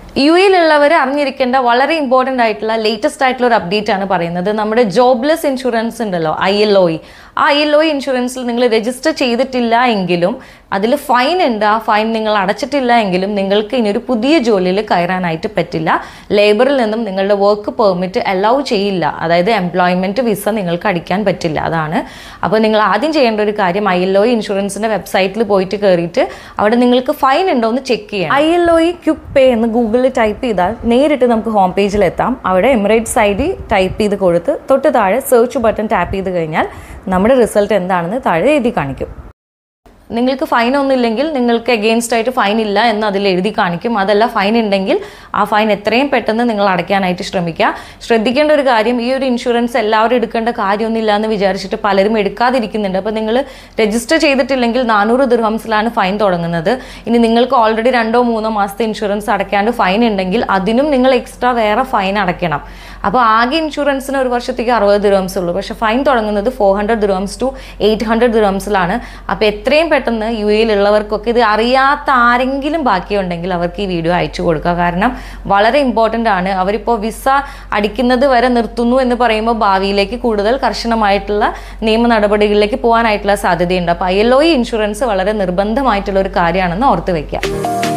U എയിലുള്ളവർ അറിഞ്ഞിരിക്കേണ്ട വളരെ important ആയിട്ടുള്ള ലേറ്റസ്റ്റ് ആയിട്ടുള്ള ഒരു അപ്ഡേറ്റ് ആണ് പറയുന്നത് നമ്മുടെ ജോബ്ലെസ് ഇൻഷുറൻസ് ഉണ്ടല്ലോ ഐ എൽ ഒ ആ ഐ എൽ ഒ ഇൻഷുറൻസിൽ നിങ്ങൾ രജിസ്റ്റർ ചെയ്തിട്ടില്ല എങ്കിലും അതിൽ ഫൈൻ ഉണ്ട് ആ ഫൈൻ നിങ്ങൾ അടച്ചിട്ടില്ല എങ്കിലും നിങ്ങൾക്ക് ഇനി ഒരു പുതിയ ജോലിയിൽ കയറാനായിട്ട് പറ്റില്ല ലേബറിൽ നിന്നും നിങ്ങളുടെ വർക്ക് പെർമിറ്റ് അലൗ ചെയ്യില്ല അതായത് എംപ്ലോയ്മെൻറ്റ് വിസ നിങ്ങൾക്ക് അടിക്കാൻ പറ്റില്ല അതാണ് അപ്പോൾ നിങ്ങൾ ആദ്യം ചെയ്യേണ്ട ഒരു കാര്യം ഐ എൽ ഒ ഇൻഷുറൻസിൻ്റെ വെബ്സൈറ്റിൽ പോയിട്ട് കയറിയിട്ട് അവിടെ നിങ്ങൾക്ക് ഫൈൻ ഉണ്ടോ എന്ന് ചെക്ക് ചെയ്യാം I L O quick pay എന്ന് ഗൂഗിളിൽ ടൈപ്പ് ചെയ്താൽ നേരിട്ട് നമുക്ക് ഹോം പേജിൽ എത്താം അവിടെ എമിറേറ്റ്സ് ഐ ഡി ടൈപ്പ് ചെയ്ത് കൊടുത്ത് തൊട്ട് താഴെ സെർച്ച് ബട്ടൺ ടാപ്പ് ചെയ്ത് കഴിഞ്ഞാൽ നമ്മുടെ റിസൾട്ട് എന്താണെന്ന് താഴെ എഴുതി കാണിക്കും നിങ്ങൾക്ക് ഫൈൻ ഒന്നും ഇല്ലെങ്കിൽ നിങ്ങൾക്ക് എഗെയിൻസ്റ്റ് ആയിട്ട് ഫൈൻ ഇല്ല എന്ന് അതിൽ എഴുതി കാണിക്കും അതല്ല ഫൈൻ ഉണ്ടെങ്കിൽ ആ ഫൈൻ എത്രയും പെട്ടെന്ന് നിങ്ങൾ അടയ്ക്കാനായിട്ട് ശ്രമിക്കുക ശ്രദ്ധിക്കേണ്ട ഒരു കാര്യം ഈ ഒരു ഇൻഷുറൻസ് എല്ലാവരും എടുക്കേണ്ട കാര്യമൊന്നുമില്ല എന്ന് വിചാരിച്ചിട്ട് പലരും എടുക്കാതിരിക്കുന്നുണ്ട് അപ്പോൾ നിങ്ങൾ രജിസ്റ്റർ ചെയ്തിട്ടില്ലെങ്കിൽ നാനൂറ് ദിർഹംസിലാണ് ഫൈൻ തുടങ്ങുന്നത് ഇനി നിങ്ങൾക്ക് ഓൾറെഡി രണ്ടോ മൂന്നോ മാസത്തെ ഇൻഷുറൻസ് അടയ്ക്കാണ്ട് ഫൈൻ ഉണ്ടെങ്കിൽ അതിനും നിങ്ങൾ എക്സ്ട്രാ വേറെ ഫൈൻ അടയ്ക്കണം അപ്പോൾ ആകെ ഇൻഷുറൻസിന് ഒരു വർഷത്തേക്ക് അറുപത് ദിർഹംസ് ഉള്ളൂ പക്ഷേ ഫൈൻ തുടങ്ങുന്നത് four hundred dirhams to eight hundred ദിർഹംസിലാണ് അപ്പോൾ എത്രയും പെട്ടെന്ന് യു എയിലുള്ളവർക്കൊക്കെ ഇത് അറിയാത്ത ആരെങ്കിലും ബാക്കിയുണ്ടെങ്കിൽ അവർക്ക് ഈ വീഡിയോ അയച്ചു കൊടുക്കുക കാരണം വളരെ ഇമ്പോർട്ടൻ്റ് ആണ് അവരിപ്പോൾ വിസ അടിക്കുന്നത് വരെ നിർത്തുന്നു എന്ന് പറയുമ്പോൾ ഭാവിയിലേക്ക് കൂടുതൽ കർശനമായിട്ടുള്ള നിയമ നടപടികളിലേക്ക് പോകാനായിട്ടുള്ള സാധ്യതയുണ്ട് അപ്പോൾ ഐ എൽ ഒ ഇൻഷുറൻസ് വളരെ നിർബന്ധമായിട്ടുള്ള ഒരു കാര്യമാണെന്ന് ഓർത്ത് വയ്ക്കുക